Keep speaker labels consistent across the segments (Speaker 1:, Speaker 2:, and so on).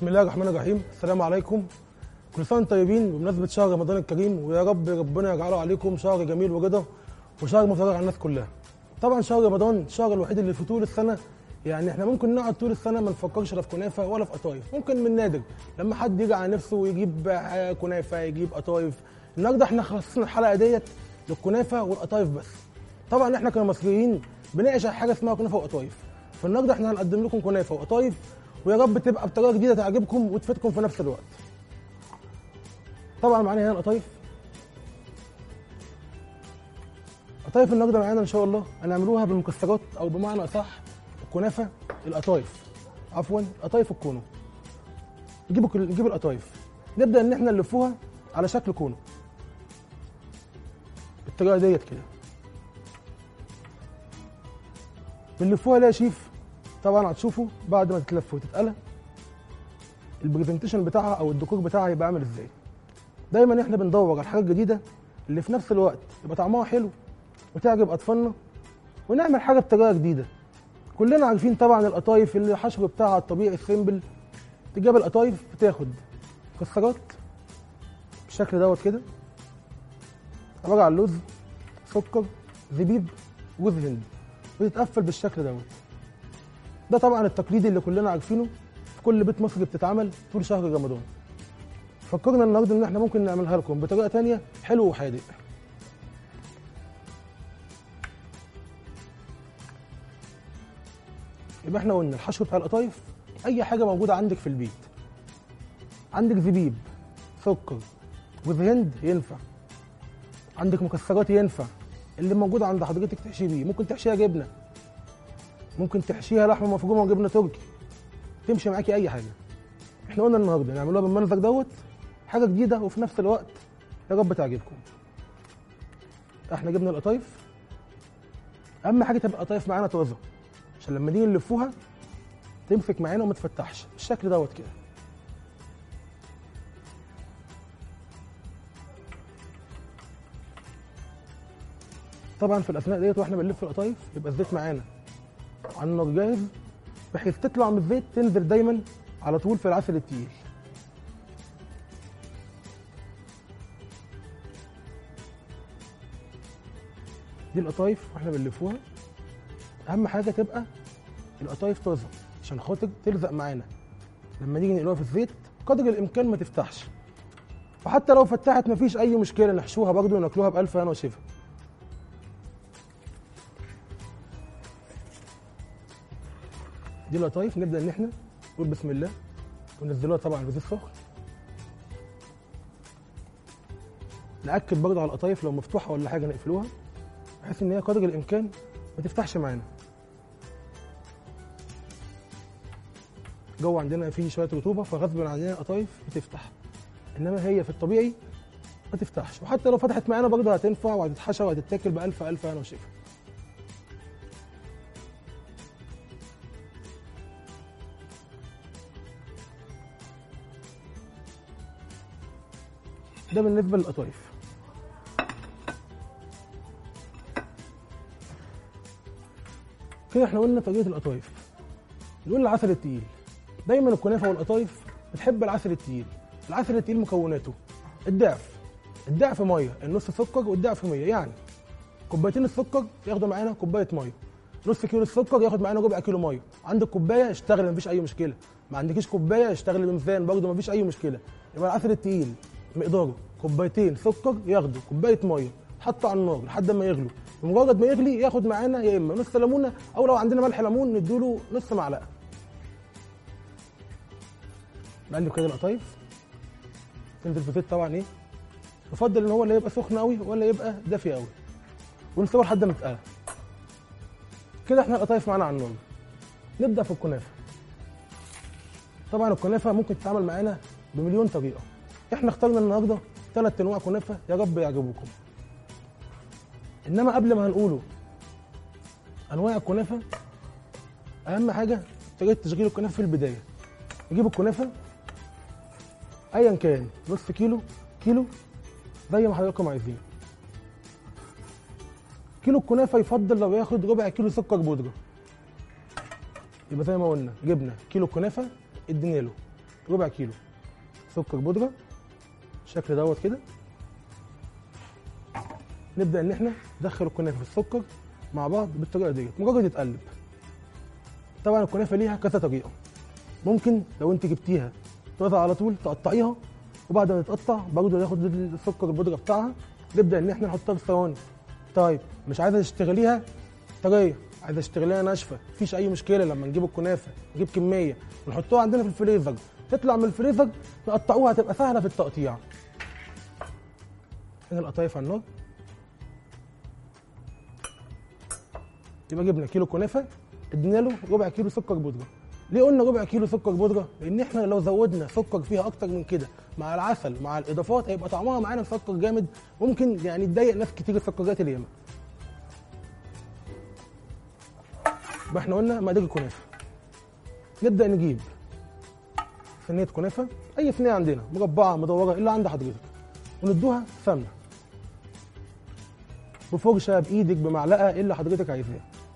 Speaker 1: بسم الله الرحمن الرحيم السلام عليكم كل سنه وانتم طيبين بمناسبه شهر رمضان الكريم ويا رب ربنا يجعله عليكم شهر جميل ورضا وشهر مفرج على الناس كلها طبعا شهر رمضان الشهر الوحيد اللي في طول السنه يعني احنا ممكن نقعد طول السنه ما نفكرش لا في كنافه ولا في قطايف ممكن من نادر لما حد يجي على نفسه ويجيب آه، كنافه يجيب قطايف النهارده احنا خصصنا الحلقه ديت للكنافه والقطايف بس طبعا احنا كمصريين بنعشق حاجه اسمها كنافه وقطايف فالنهارده احنا هنقدم لكم كنافه وقطايف ويا رب تبقى بطريقه جديده تعجبكم وتفيدكم في نفس الوقت طبعا معانا هنا القطايف قطايف النهارده معانا ان شاء الله هنعملوها بالمكسرات او بمعنى اصح الكنافه القطايف عفوا قطايف الكونو نجيب نجيب القطايف نبدا ان احنا نلفوها على شكل كونو بالطريقه ديت كده بنلفوها ليه يا شيف طبعا هتشوفوا بعد ما تتلف وتتقلى البرزنتيشن بتاعها او الديكور بتاعها هيبقى عامل ازاي دايما احنا بندور على الحاجه الجديده اللي في نفس الوقت يبقى طعمها حلو وتعجب اطفالنا ونعمل حاجه بطريقه جديده كلنا عارفين طبعا القطايف اللي الحشو بتاعها الطبيعي السيمبل تجيب القطايف بتاخد مكسرات بالشكل دوت كده عباره عن لوز سكر زبيب جوز هند بتتقفل بالشكل دوت ده طبعا التقليدي اللي كلنا عارفينه في كل بيت مصري بتتعمل طول شهر رمضان فكرنا النهارده ان احنا ممكن نعملها لكم بطريقه تانية حلو وحادق يبقى احنا قلنا الحشو بتاع القطايف اي حاجه موجوده عندك في البيت عندك زبيب سكر جوز هند ينفع عندك مكسرات ينفع اللي موجود عند حضرتك تحشي بيه ممكن تحشيها جبنه ممكن تحشيها لحمه مفرومه وجبنه تركي تمشي معاكي اي حاجه احنا قلنا النهارده نعملوها بالمنظر دوت حاجه جديده وفي نفس الوقت يا رب تعجبكم احنا جبنا القطايف اهم حاجه تبقى القطايف معانا طازه عشان لما نيجي نلفوها تمسك معانا وما تفتحش بالشكل دوت كده طبعا في الاثناء ديت واحنا بنلف القطايف يبقى الزيت معانا على النار جاهز بحيث تطلع من الزيت تنزل دايما على طول في العسل التقيل دي القطايف واحنا بنلفوها اهم حاجه تبقى القطايف طازه عشان خاطر تلزق معانا لما نيجي نقلوها في الزيت قدر الامكان ما تفتحش وحتى لو فتحت مفيش اي مشكله نحشوها برضو وناكلوها بالف هنا وشفا دي القطايف نبدا ان احنا نقول بسم الله وننزلوها طبعا في زيت سخن ناكد برضه على القطايف لو مفتوحه ولا حاجه نقفلوها بحيث ان هي قدر الامكان ما تفتحش معانا جوه عندنا في شويه رطوبه فغصب عننا القطايف بتفتح انما هي في الطبيعي ما تفتحش وحتى لو فتحت معانا برضه هتنفع وهتتحشى وهتتاكل بالف الف هنا وشفا ده بالنسبه للقطايف كده احنا قلنا طريقه القطايف نقول العسل التقيل دايما الكنافه والقطايف بتحب العسل التقيل العسل التقيل مكوناته الضعف الضعف ميه النص سكر والضعف ميه يعني كوبايتين السكر ياخدوا معانا كوبايه ميه نص كيلو السكر ياخد معانا ربع كيلو ميه عندك كوبايه اشتغل مفيش اي مشكله ما عندكيش كوبايه اشتغل بميزان برضه مفيش اي مشكله يبقى العسل التقيل مقداره كوبايتين سكر ياخدوا كوبايه ميه حطه على النار لحد ما يغلوا بمجرد ما يغلي ياخد معانا يا اما نص ليمونه او لو عندنا ملح ليمون نديله نص معلقه نقلب كده القطايف تنزل في الزيت طبعا ايه يفضل ان هو لا يبقى سخن قوي ولا يبقى دافي قوي ونسيبه لحد ما يتقلى كده احنا القطايف معانا على النار نبدا في الكنافه طبعا الكنافه ممكن تتعمل معانا بمليون طريقه احنا اخترنا النهارده ثلاث انواع كنافه يا رب يعجبوكم انما قبل ما هنقوله انواع الكنافه اهم حاجه طريقه تشغيل الكنافه في البدايه نجيب الكنافه ايا كان نص كيلو كيلو زي ما حضراتكم عايزين كيلو الكنافه يفضل لو ياخد ربع كيلو سكر بودره يبقى زي ما قلنا جبنا كيلو الكنافه ادينا له ربع كيلو سكر بودره بالشكل دوت كده نبدا ان احنا ندخل الكنافه في السكر مع بعض بالطريقه ديت مجرد يتقلب طبعا الكنافه ليها كذا طريقه ممكن لو انت جبتيها طازه على طول تقطعيها وبعد ما تتقطع برضه ناخد السكر البودره بتاعها نبدا ان احنا نحطها في الصواني طيب مش عايزه تشتغليها طريه عايزه تشتغليها ناشفه مفيش اي مشكله لما نجيب الكنافه نجيب كميه ونحطوها عندنا في الفريزر تطلع من الفريزر نقطعوها هتبقى سهله في التقطيع هنا القطايف على النار يبقى جبنا كيلو كنافه ادينا له ربع كيلو سكر بودره ليه قلنا ربع كيلو سكر بودره لان احنا لو زودنا سكر فيها اكتر من كده مع العسل مع الاضافات هيبقى طعمها معانا مسكر جامد ممكن يعني تضايق ناس كتير السكريات الياما يبقى احنا قلنا مقادير الكنافه نبدا نجيب صينيه كنافه اي صينيه عندنا مربعه مدوره اللي عند حضرتك وندوها سمنه بفرشه بايدك بمعلقه إيه اللي حضرتك عايزاه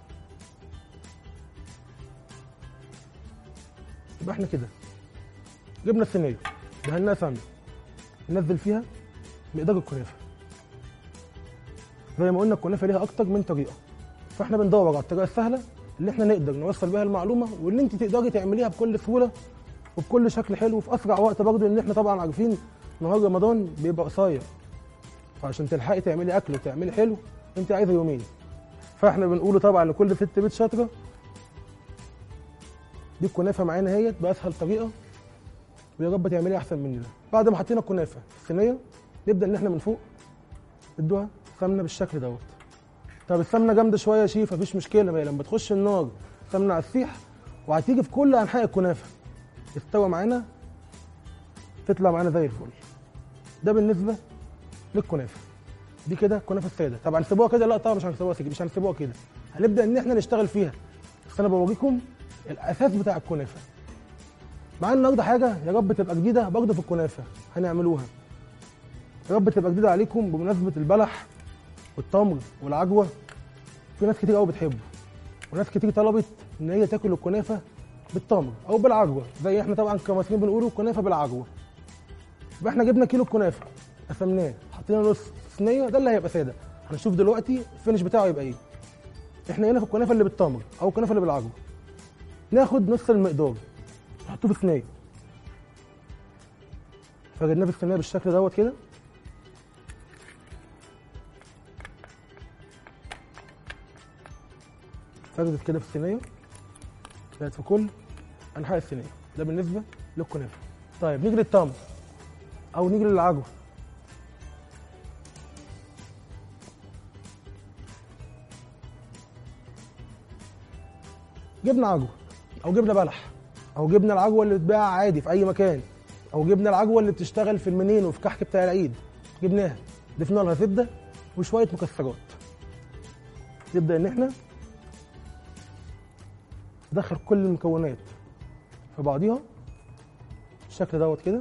Speaker 1: يبقى احنا كده جبنا الصينيه دهناها سمنه ننزل فيها مقدار الكنافه زي ما قلنا الكنافه ليها اكتر من طريقه فاحنا بندور على الطريقه السهله اللي احنا نقدر نوصل بيها المعلومه واللي انت تقدري تعمليها بكل سهوله وبكل شكل حلو وفي اسرع وقت برضه لان احنا طبعا عارفين نهار رمضان بيبقى قصير فعشان تلحقي تعملي اكل وتعملي حلو انت عايزه يومين فاحنا بنقوله طبعا لكل ست بيت شاطره دي الكنافه معانا اهيت باسهل طريقه ويا رب تعمليها احسن مننا بعد ما حطينا الكنافه في الصينيه نبدا ان احنا من فوق ندوها سمنه بالشكل دوت طب السمنه جامده شويه يا شيف مفيش مشكله ما هي لما تخش النار سمنه على السيح وهتيجي في كل انحاء الكنافه استوى معانا تطلع معانا زي الفل ده بالنسبه للكنافه دي كده كنافه الساده طب هنسيبوها كده لا طبعا مش هنسيبوها كده مش هنسيبوها كده هنبدا ان احنا نشتغل فيها بس انا بوريكم الاساس بتاع الكنافه معانا النهارده حاجه يا رب تبقى جديده برضه في الكنافه هنعملوها يا رب تبقى جديده عليكم بمناسبه البلح والتمر والعجوه في ناس كتير قوي بتحبه وناس كتير طلبت ان هي تاكل الكنافه بالتمر او بالعجوه زي احنا طبعا كمصريين بنقولوا كنافه بالعجوه يبقى احنا جبنا كيلو الكنافه قسمناه حطينا نص صينيه ده اللي هيبقى ساده هنشوف دلوقتي الفينش بتاعه يبقى ايه احنا هنا في الكنافه اللي بالتمر او الكنافه اللي بالعجوه ناخد نص المقدار نحطه في صينيه فردناه في الصينيه بالشكل دوت كده فردت كده في الصينيه بقت في كل انحاء الصينيه ده بالنسبه للكنافه طيب نيجي للتمر او نيجي للعجوه جبنا عجوه او جبنا بلح او جبنا العجوه اللي بتباع عادي في اي مكان او جبنا العجوه اللي بتشتغل في المنين وفي كحك بتاع العيد جبناها ضفنا لها زبده وشويه مكسرات نبدا ان احنا ندخل كل المكونات في بعضيها بالشكل دوت كده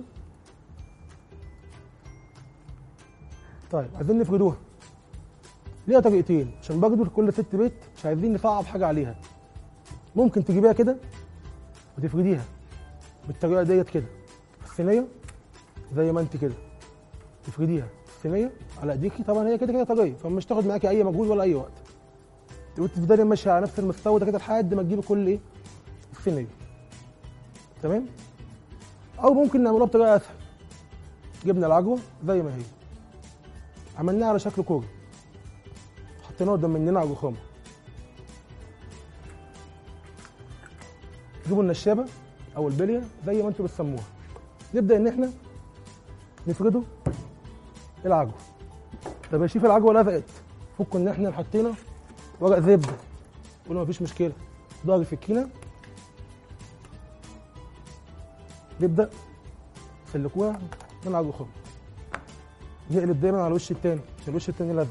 Speaker 1: طيب عايزين نفردوها ليها طريقتين عشان برضه لكل ست بيت مش عايزين نصعب حاجه عليها ممكن تجيبيها كده وتفرديها بالطريقه ديت كده في الصينيه زي ما انت كده تفرديها في الصينيه على ايديكي طبعا هي كده كده طريه فمش تاخد معاكي اي مجهود ولا اي وقت وتفضلي ماشيه على نفس المستوى ده كده لحد ما تجيبي كل ايه الصينيه تمام او ممكن نعملوها بطريقه اسهل جبنا العجوه زي ما هي عملناها على شكل كوره حطيناها قدام مننا على الرخامه تجيبوا النشابه او البليه زي ما انتم بتسموها نبدا ان احنا نفرده العجوه طب يا شيف العجوه لزقت فكوا ان احنا حطينا ورق زبده قولوا مفيش مشكله ظهر السكينه نبدا سلكوها من على الرخام نقلب دايما على الوش التاني عشان الوش التاني لزق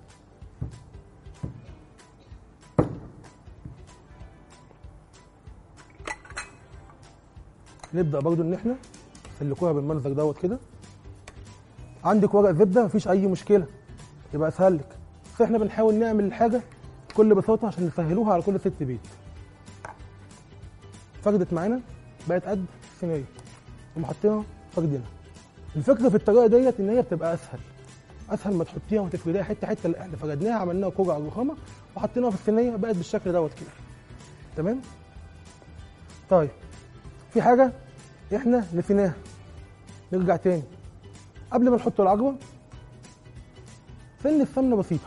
Speaker 1: نبدا برضو ان احنا نسلكوها بالمنظر دوت كده عندك ورق زبده مفيش اي مشكله يبقى اسهل لك بس احنا بنحاول نعمل الحاجه بكل بساطه عشان نسهلوها على كل ست بيت فردت معانا بقت قد الصينيه ومحطينها فردينها الفكره في الطريقه ديت ان هي بتبقى اسهل اسهل ما تحطيها وتفرديها حته حته اللي احنا فردناها عملناها كوره على الرخامه وحطيناها في الصينيه بقت بالشكل دوت كده تمام طيب في حاجه احنا نسيناها نرجع تاني قبل ما نحط العجوه سن السمنه بسيطه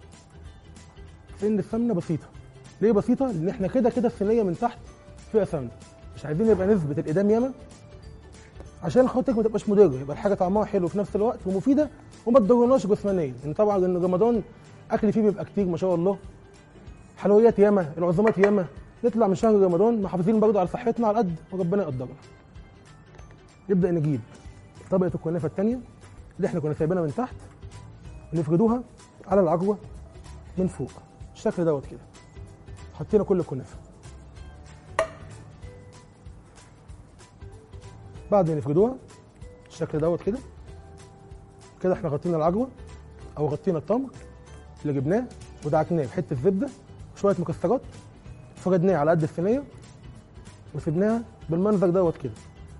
Speaker 1: سن السمنه بسيطه ليه بسيطه لان احنا كده كده الصينيه من تحت فيها سمنه مش عايزين يبقى نسبه الادام ياما عشان خاطرك ما تبقاش مضره يبقى الحاجه طعمها حلو في نفس الوقت ومفيده وما تضرناش جسمانيا لان طبعا ان رمضان اكل فيه بيبقى كتير ما شاء الله حلويات ياما العزومات ياما نطلع من شهر رمضان محافظين برضه على صحتنا على قد ما ربنا يقدرنا نبدا نجيب طبقه الكنافه الثانيه اللي احنا كنا سايبينها من تحت ونفردوها على العجوه من فوق الشكل دوت كده حطينا كل الكنافه بعد ما نفردوها الشكل دوت كده كده احنا غطينا العجوه او غطينا التمر اللي جبناه ودعكناه بحته زبده وشويه مكسرات فردناه على قد الصينيه وسبناها بالمنظر دوت كده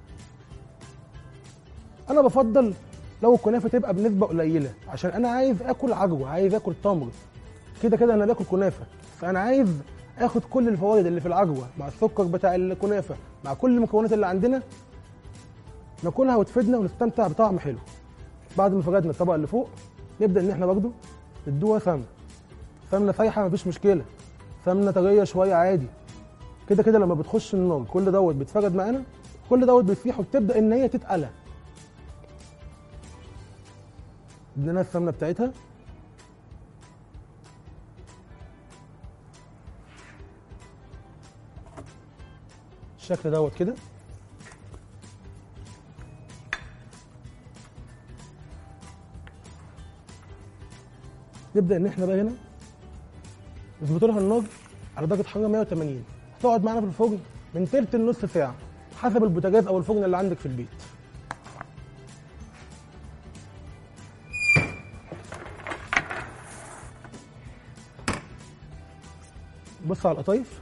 Speaker 1: انا بفضل لو الكنافه تبقى بنسبه قليله عشان انا عايز اكل عجوه عايز اكل تمر كده كده انا باكل كنافه فانا عايز اخد كل الفوائد اللي في العجوه مع السكر بتاع الكنافه مع كل المكونات اللي عندنا ناكلها وتفيدنا ونستمتع بطعم حلو بعد ما فردنا الطبق اللي فوق نبدا ان احنا برضه ندوها سمنه سمنه سايحه مفيش مشكله سمنه طريه شويه عادي كده كده لما بتخش النار كل دوت بيتفرد معانا كل دوت بيسيح وبتبدا ان هي تتقلى ادينا السمنه بتاعتها الشكل دوت كده نبدا ان احنا بقى هنا نظبط لها النار على درجه حراره 180 تقعد معانا في الفرن من تلت لنص ساعه حسب البوتاجاز او الفرن اللي عندك في البيت بص على القطايف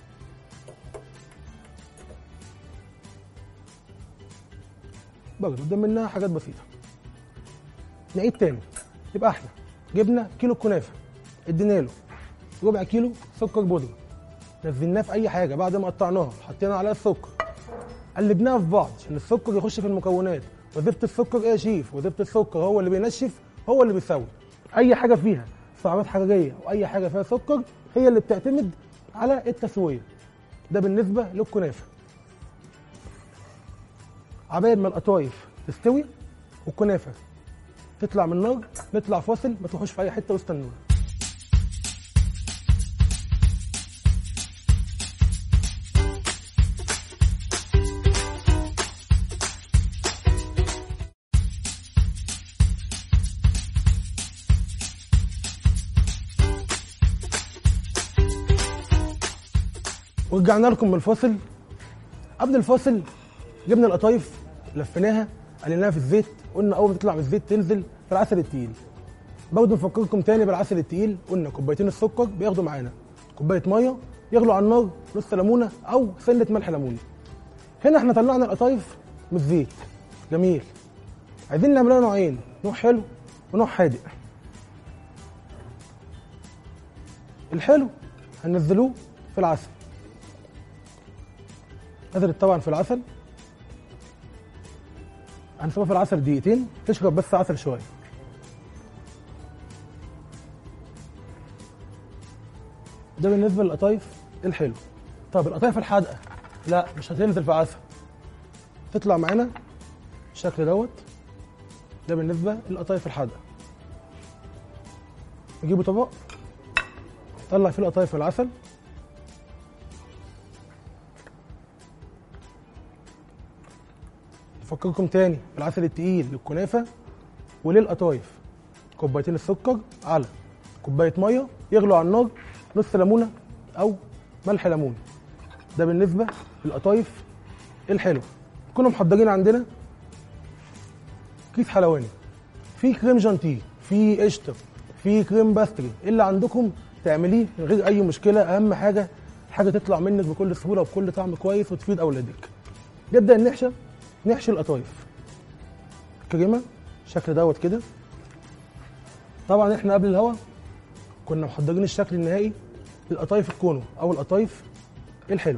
Speaker 1: برضه قدام منها حاجات بسيطه نعيد تاني يبقى احنا جبنا كيلو كنافه ادينا له ربع كيلو سكر بودره نزلناه في اي حاجه بعد ما قطعناها حطينا عليها السكر قلبناها في بعض عشان السكر يخش في المكونات وظيفه السكر ايه يا شيف وظيفه السكر هو اللي بينشف هو اللي بيسوي اي حاجه فيها سعرات حراريه واي حاجه فيها سكر هي اللي بتعتمد على التسويه ده بالنسبه للكنافه عبال ما القطايف تستوي والكنافه تطلع من النار نطلع فاصل ما تروحوش في اي حته واستنونا ورجعنا لكم من الفاصل قبل الفاصل جبنا القطايف لفيناها قليناها في الزيت قلنا اول ما تطلع من الزيت تنزل في العسل التقيل برضه نفكركم تاني بالعسل التقيل قلنا كوبايتين السكر بياخدوا معانا كوبايه ميه يغلوا على النار نص ليمونه او سنه ملح ليموني هنا احنا طلعنا القطايف من الزيت جميل عايزين نعملها نوعين نوع حلو ونوع حادق الحلو هننزلوه في العسل نزلت طبعا في العسل هنسيبها في العسل دقيقتين تشرب بس عسل شويه ده بالنسبه للقطايف الحلو طب القطايف الحادقه لا مش هتنزل في عسل تطلع معانا الشكل دوت ده بالنسبه للقطايف الحادقه نجيبوا طبق طلع فيه القطايف في العسل افكركم تاني بالعسل التقيل للكنافه وللقطايف كوبايتين السكر على كوبايه ميه يغلوا على النار نص ليمونه او ملح ليمون ده بالنسبه للقطايف الحلوه كنا محضرين عندنا كيس حلواني في كريم جانتيه في قشطه في كريم باستري اللي عندكم تعمليه من غير اي مشكله اهم حاجه حاجه تطلع منك بكل سهوله وبكل طعم كويس وتفيد اولادك نبدا النحشه نحشي القطايف كريمه الشكل دوت كده طبعا احنا قبل الهوا كنا محضرين الشكل النهائي للقطايف الكونو او القطايف الحلو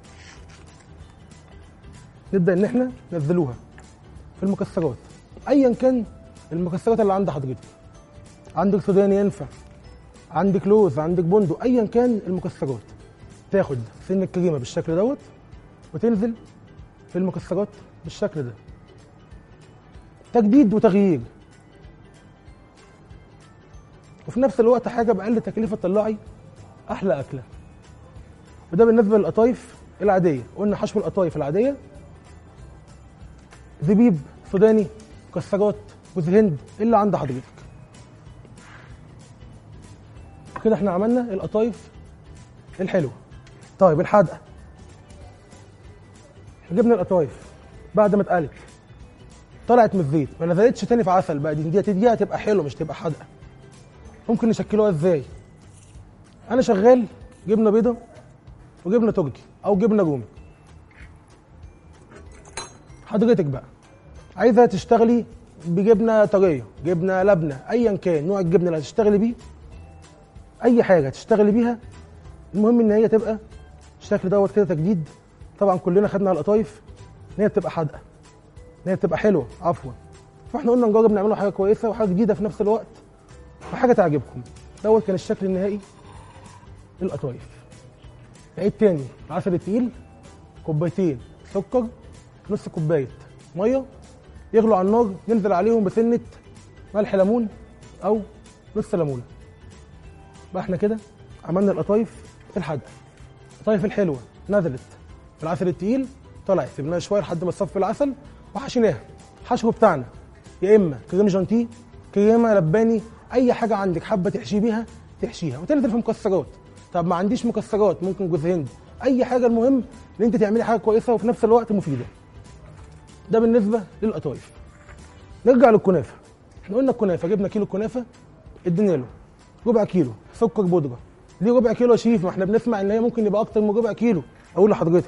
Speaker 1: نبدا ان احنا ننزلوها في المكسرات ايا كان المكسرات اللي عند حضرتك عندك سوداني ينفع عندك لوز عندك بندق ايا كان المكسرات تاخد سن الكريمه بالشكل دوت وتنزل في المكسرات بالشكل ده تجديد وتغيير وفي نفس الوقت حاجه باقل تكلفه تطلعي احلى اكله وده بالنسبه للقطايف العاديه قلنا حشو القطايف العاديه زبيب سوداني مكسرات جوز هند اللي عند حضرتك كده احنا عملنا القطايف الحلوه طيب الحدقه جبنا القطايف بعد ما اتقلت طلعت من الزيت ما نزلتش تاني في عسل بقى دي دي دي هتبقى حلوه مش تبقى حادقه ممكن نشكلوها ازاي انا شغال جبنه بيضه وجبنه تركي او جبنه رومي حضرتك بقى عايزه تشتغلي بجبنه طريه جبنه لبنه ايا كان نوع الجبنه اللي هتشتغلي بيه اي حاجه تشتغلي بيها المهم ان هي تبقى الشكل دوت كده تجديد طبعا كلنا خدنا على القطايف ان هي بتبقى حادقه ان هي بتبقى حلوه عفوا فاحنا قلنا نجرب نعمله حاجه كويسه وحاجه جديده في نفس الوقت وحاجه تعجبكم دوت كان الشكل النهائي للقطايف عيد تاني العسل التقيل كوبايتين سكر نص كوبايه ميه يغلوا على النار ننزل عليهم بسنه ملح ليمون او نص ليمونه بقى احنا كده عملنا القطايف الحادقه القطايف الحلوه نزلت في العسل التقيل طلعت سيبناها شويه لحد ما تصفي العسل وحشيناها الحشو بتاعنا يا اما كريم جانتيه كريمه لباني اي حاجه عندك حابه تحشي بيها تحشيها وتنزل في مكسرات طب ما عنديش مكسرات ممكن جوز هند اي حاجه المهم ان انت تعملي حاجه كويسه وفي نفس الوقت مفيده ده بالنسبه للقطايف نرجع للكنافه احنا قلنا الكنافه جبنا كيلو كنافه ادينا له ربع كيلو سكر بودره ليه ربع كيلو يا شيف ما احنا بنسمع ان هي ممكن يبقى اكتر من ربع كيلو اقول لحضرتك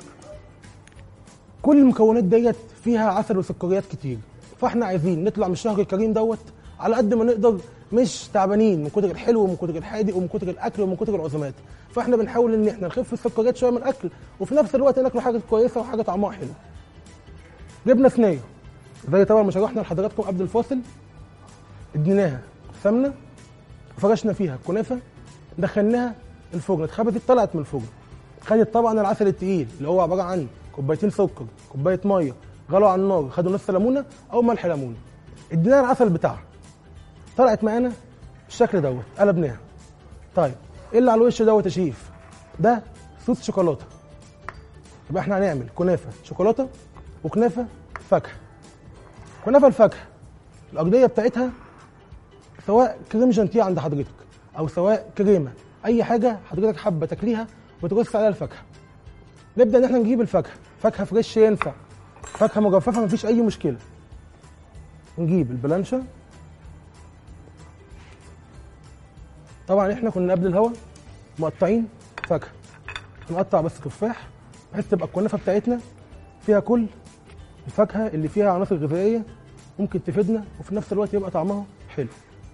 Speaker 1: كل المكونات ديت فيها عسل وسكريات كتير فاحنا عايزين نطلع من الشهر الكريم دوت على قد ما نقدر مش تعبانين من كتر الحلو ومن كتر الحادق ومن كتر الاكل ومن كتر العزومات فاحنا بنحاول ان احنا نخف السكريات شويه من الاكل وفي نفس الوقت ناكل حاجه كويسه وحاجه طعمها حلو جبنا صينيه زي طبعا ما شرحنا لحضراتكم قبل الفاصل اديناها سمنه فرشنا فيها الكنافه دخلناها الفرن اتخبزت طلعت من الفرن خدت طبعا العسل التقيل اللي هو عباره عن كوبايتين سكر كوبايه ميه غلوا على النار خدوا نص ليمونه او ملح ليمونه اديناها العسل بتاعها طلعت معانا بالشكل دوت قلبناها طيب ايه اللي على الوش دوت يا شيف ده صوص شوكولاته يبقى احنا هنعمل كنافه شوكولاته وكنافه فاكهه كنافه الفاكهه الارضيه بتاعتها سواء كريم جانتيه عند حضرتك او سواء كريمه اي حاجه حضرتك حابه تاكليها وترص عليها الفاكهه نبدا ان احنا نجيب الفاكهه فاكهه فريش ينفع فاكهه مجففه مفيش اي مشكله نجيب البلانشا طبعا احنا كنا قبل الهوا مقطعين فاكهه نقطع بس تفاح بحيث تبقى الكنافه بتاعتنا فيها كل الفاكهه اللي فيها عناصر غذائيه ممكن تفيدنا وفي نفس الوقت يبقى طعمها حلو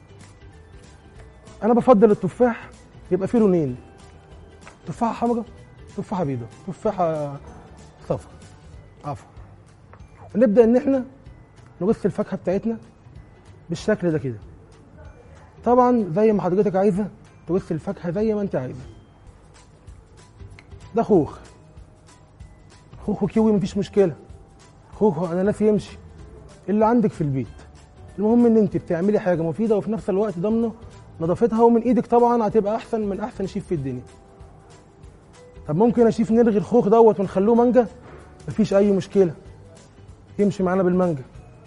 Speaker 1: انا بفضل التفاح يبقى فيه لونين تفاحه حمراء تفاحه بيضاء تفاحه صفرا عفوا نبدا ان احنا نرص الفاكهه بتاعتنا بالشكل ده كده طبعا زي ما حضرتك عايزه ترص الفاكهه زي ما انت عايزه ده خوخ خوخ وكيوي مفيش مشكله خوخ واناناس يمشي اللي عندك في البيت المهم ان انت بتعملي حاجه مفيده وفي نفس الوقت ضامنه نظافتها ومن ايدك طبعا هتبقى احسن من احسن شيف في الدنيا طب ممكن يا شيف نلغي الخوخ دوت ونخلوه مانجا مفيش اي مشكله يمشي معانا بالمانجا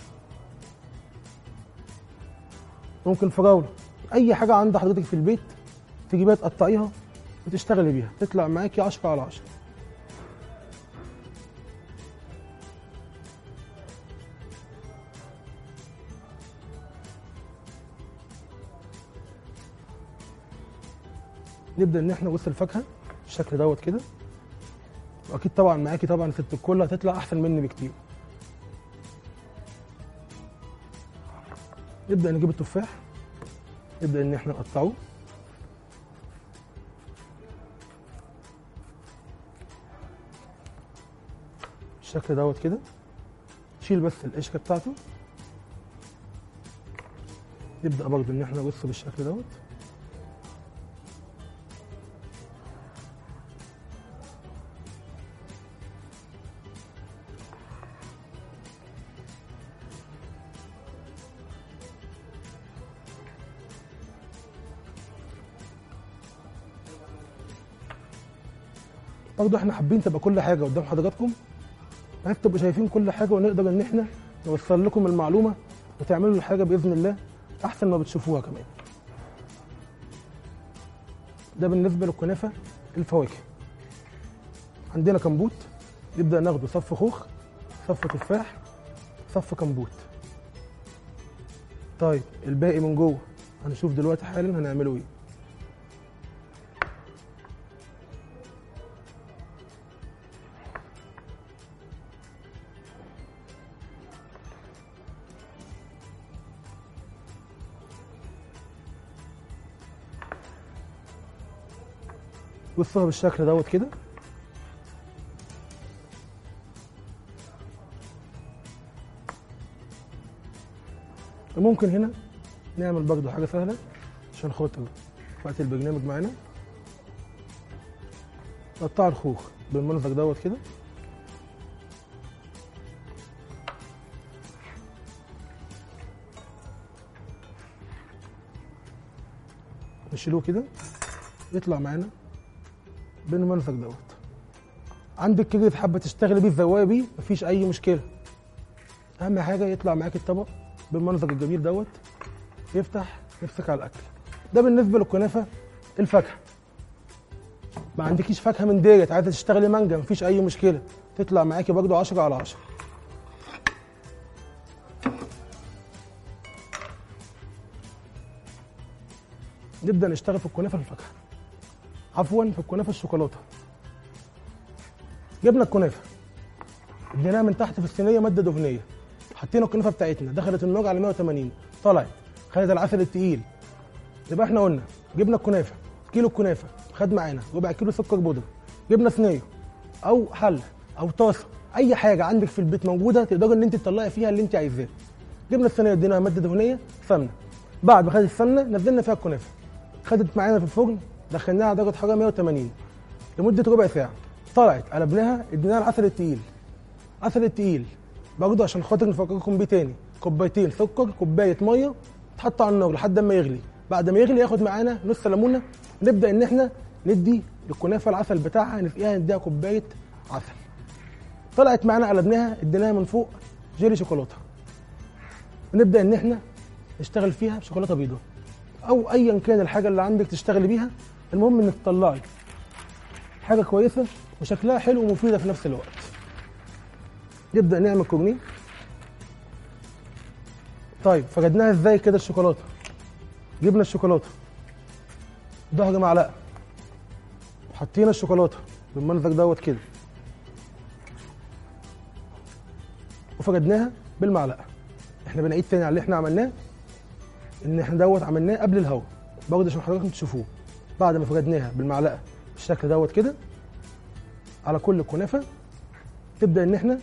Speaker 1: ممكن فراوله اي حاجه عند حضرتك في البيت تجيبيها تقطعيها وتشتغلي بيها تطلع معاكي 10 على 10 نبدا ان احنا نقص الفاكهه بالشكل دوت كده واكيد طبعا معاكي طبعا ست الكل هتطلع احسن مني بكتير نبدا نجيب التفاح نبدا ان احنا نقطعه بالشكل دوت كده شيل بس القشره بتاعته نبدا برضه ان احنا نبص بالشكل دوت برضه احنا حابين تبقى كل حاجه قدام حضراتكم بحيث تبقوا شايفين كل حاجه ونقدر ان احنا نوصل لكم المعلومه وتعملوا الحاجه باذن الله احسن ما بتشوفوها كمان ده بالنسبه للكنافه الفواكه عندنا كمبوت نبدا ناخده صف خوخ صف تفاح صف كمبوت طيب الباقي من جوه هنشوف دلوقتي حالا هنعمله ايه بصوها بالشكل دوت كده ممكن هنا نعمل برضه حاجة سهلة عشان خاطر وقت البرنامج معانا نقطع الخوخ بالمنظر دوت كده نشيلوه كده يطلع معانا بالمنظر دوت عندك كده حابه تشتغلي بيه الزوايه بيه مفيش اي مشكله اهم حاجه يطلع معاك الطبق بالمنظر الجميل دوت يفتح نفسك على الاكل ده بالنسبه للكنافه الفاكهه ما عندكيش فاكهه من ديت عايزه تشتغلي مانجا مفيش اي مشكله تطلع معاكي برضه 10 على 10 نبدا نشتغل في الكنافه الفاكهه عفوا في الكنافه الشوكولاته جبنا الكنافه اديناها من تحت في الصينيه ماده دهنيه حطينا الكنافه بتاعتنا دخلت النار على 180 طلعت خدت العسل التقيل يبقى احنا قلنا جبنا الكنافه كيلو الكنافه خد معانا ربع كيلو سكر بودره جبنا صينيه او حله او طاسه اي حاجه عندك في البيت موجوده تقدري ان انت تطلعي فيها اللي انت عايزاه جبنا الصينيه اديناها ماده دهنيه سمنه بعد ما خدت السمنه نزلنا فيها الكنافه خدت معانا في الفرن دخلناها على درجه حراره 180 لمده ربع ساعه طلعت قلبناها اديناها العسل التقيل عسل التقيل برضه عشان خاطر نفكركم بيه تاني كوبايتين سكر كوبايه ميه تحط على النار لحد ما يغلي بعد ما يغلي ياخد معانا نص ليمونه نبدا ان احنا ندي للكنافه العسل بتاعها نسقيها نديها كوبايه عسل طلعت معانا قلبناها اديناها من فوق جيلي شوكولاته ونبدا ان احنا نشتغل فيها بشوكولاته بيضاء او ايا كان الحاجه اللي عندك تشتغلي بيها المهم انك تطلعي حاجه كويسه وشكلها حلو ومفيده في نفس الوقت نبدا نعمل كورنيه طيب فردناها ازاي كده الشوكولاته جبنا الشوكولاته ظهر معلقه حطينا الشوكولاته بالمنظر دوت كده وفردناها بالمعلقه احنا بنعيد تاني على اللي احنا عملناه ان احنا دوت عملناه قبل الهواء برضه عشان حضراتكم تشوفوه بعد ما فردناها بالمعلقه بالشكل دوت كده على كل كنافه تبدا ان احنا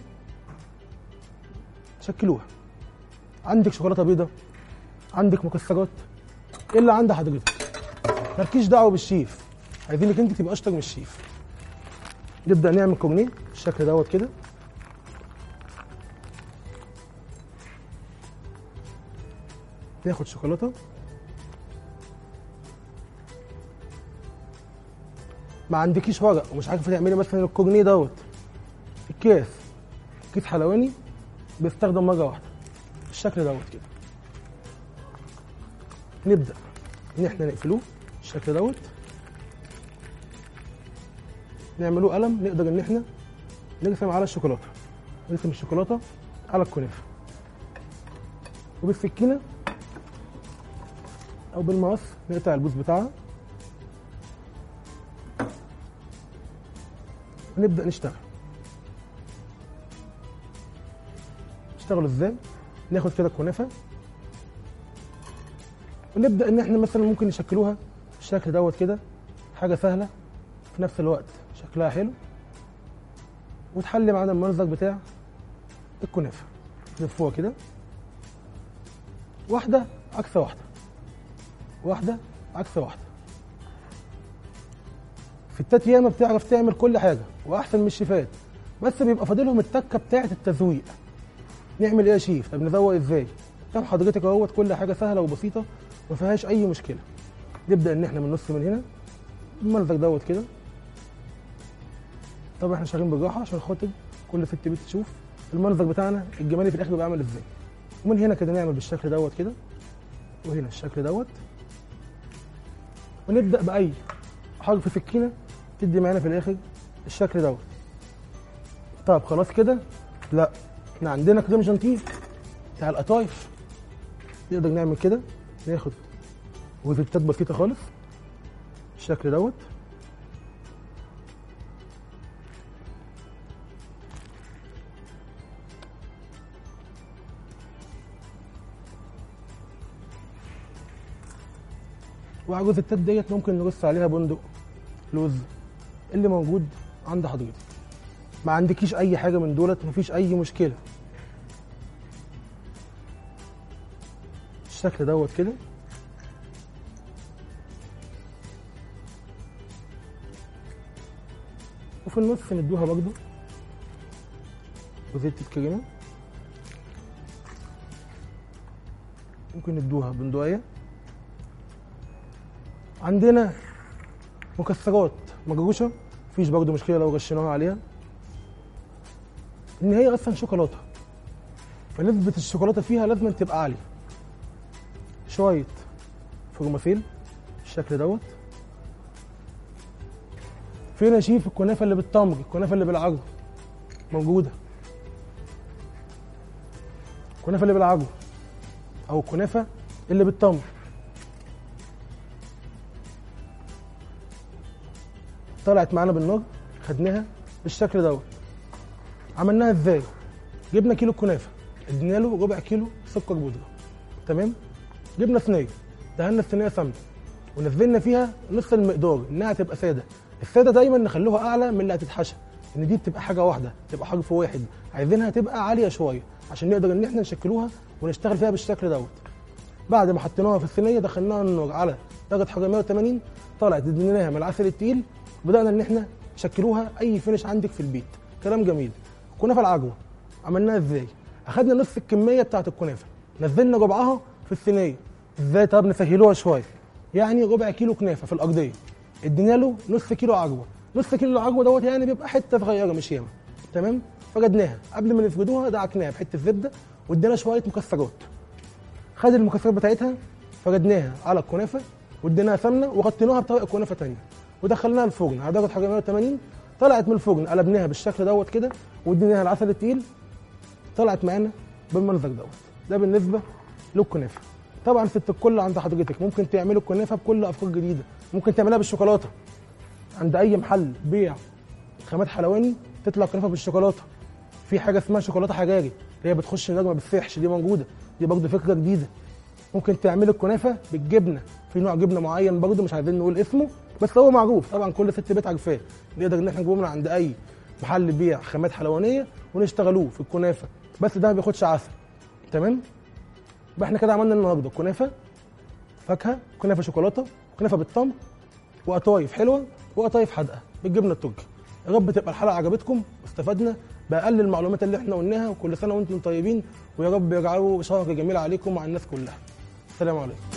Speaker 1: تشكلوها عندك شوكولاته بيضاء عندك مكسرات ايه اللي عند حضرتك مالكيش دعوه بالشيف عايزينك انت تبقى اشطر من الشيف نبدا نعمل كورنيه بالشكل دوت كده ناخد شوكولاته ما عندكيش ورق ومش عارفه تعملي مثلا الكورنيه دوت الكيس كيس حلواني بيستخدم مره واحده بالشكل دوت كده نبدا ان احنا نقفلوه بالشكل دوت نعملوه قلم نقدر ان احنا نرسم على الشوكولاته نرسم الشوكولاته على الكنافه وبالسكينه او بالمقص نقطع البوز بتاعها ونبدا نشتغل نشتغل ازاي ناخد كده الكنافه ونبدا ان احنا مثلا ممكن نشكلوها بالشكل دوت كده حاجه سهله في نفس الوقت شكلها حلو وتحلي معانا المنظر بتاع الكنافه نلفوها كده واحده عكس واحده واحده عكس واحده ستات ياما بتعرف تعمل كل حاجه واحسن من الشيفات بس بيبقى فاضلهم التكه بتاعه التزويق نعمل ايه يا شيف طب نزوق ازاي قدام حضرتك اهوت كل حاجه سهله وبسيطه ما فيهاش اي مشكله نبدا ان احنا من النص من هنا المنظر دوت كده طبعا احنا شغالين بالراحه عشان خاطر كل ست بيت تشوف المنظر بتاعنا الجمالي في الاخر بيبقى عامل ازاي ومن هنا كده نعمل بالشكل دوت كده وهنا الشكل دوت ونبدا باي حرف سكينه تدي معانا في الاخر الشكل دوت طب خلاص كده لا احنا عندنا كريم جانتيه بتاع القطايف نقدر نعمل كده ناخد وزيتات بسيطه خالص بالشكل دوت وعلى الروزيتات ديت ممكن نرص عليها بندق لوز اللي موجود عند حضرتك ما عندكيش اي حاجه من دولت مفيش اي مشكله الشكل دوت كده وفي النص ندوها برضو وزيت الكريمه ممكن ندوها بندقية عندنا مكسرات مجروشة مفيش برضو مشكلة لو غشيناها عليها ان هي اصلا شوكولاتة فنسبة الشوكولاتة فيها لازم تبقى عالية شوية فورمافيل بالشكل دوت فين يا شيف الكنافة اللي بالتمر الكنافة اللي بالعجوة موجودة الكنافة اللي بالعجوة أو الكنافة اللي بالتمر طلعت معانا بالنار خدناها بالشكل دوت عملناها ازاي جبنا كيلو كنافه ادينا له ربع كيلو سكر بودره تمام جبنا صينيه دهنا الصينيه سمنه ونزلنا فيها نص المقدار انها تبقى ساده الساده دايما نخلوها اعلى من اللي هتتحشى ان دي بتبقى حاجه واحده تبقى حرف واحد عايزينها تبقى عاليه شويه عشان نقدر ان احنا نشكلوها ونشتغل فيها بالشكل دوت بعد ما حطيناها في الصينيه دخلناها النار على درجه حراره 180 طلعت اديناها من العسل التقيل بدانا ان احنا نشكلوها اي فينش عندك في البيت كلام جميل الكنافه العجوه عملناها ازاي اخدنا نص الكميه بتاعه الكنافه نزلنا ربعها في الصينيه ازاي طب نسهلوها شويه يعني ربع كيلو كنافه في الارضيه ادينا له نص كيلو عجوه نص كيلو العجوه دوت يعني بيبقى حته صغيره مش ياما تمام فردناها قبل ما نفردوها دعكناها بحته زبده وادينا شويه مكسرات خد المكسرات بتاعتها فردناها على الكنافه واديناها سمنه وغطيناها بطبق كنافه تانية ودخلناها الفرن على درجه حراره 180 طلعت من الفرن قلبناها بالشكل دوت كده واديناها العسل التقيل طلعت معانا بالمنظر دوت ده بالنسبه للكنافه طبعا ست الكل عند حضرتك ممكن تعملوا الكنافه بكل افكار جديده ممكن تعملها بالشوكولاته عند اي محل بيع خامات حلواني تطلع كنافه بالشوكولاته في حاجه اسمها شوكولاته حجاري اللي هي بتخش النار ما بتسيحش دي موجوده دي برضه فكره جديده ممكن تعملي الكنافه بالجبنه في نوع جبنه معين برضه مش عايزين نقول اسمه بس هو معروف طبعا كل ست بيت عارفاه نقدر ان احنا نجيبه من عند اي محل بيع خامات حلوانيه ونشتغلوه في الكنافه بس ده ما بياخدش عسل تمام يبقى احنا كده عملنا النهارده كنافه فاكهه كنافه شوكولاته كنافه بالتمر وقطايف حلوه وقطايف حادقه بالجبنه التركي يا رب تبقى الحلقه عجبتكم واستفدنا باقل المعلومات اللي احنا قلناها وكل سنه وانتم طيبين ويا رب يجعله شهر جميل عليكم وعلى الناس كلها السلام عليكم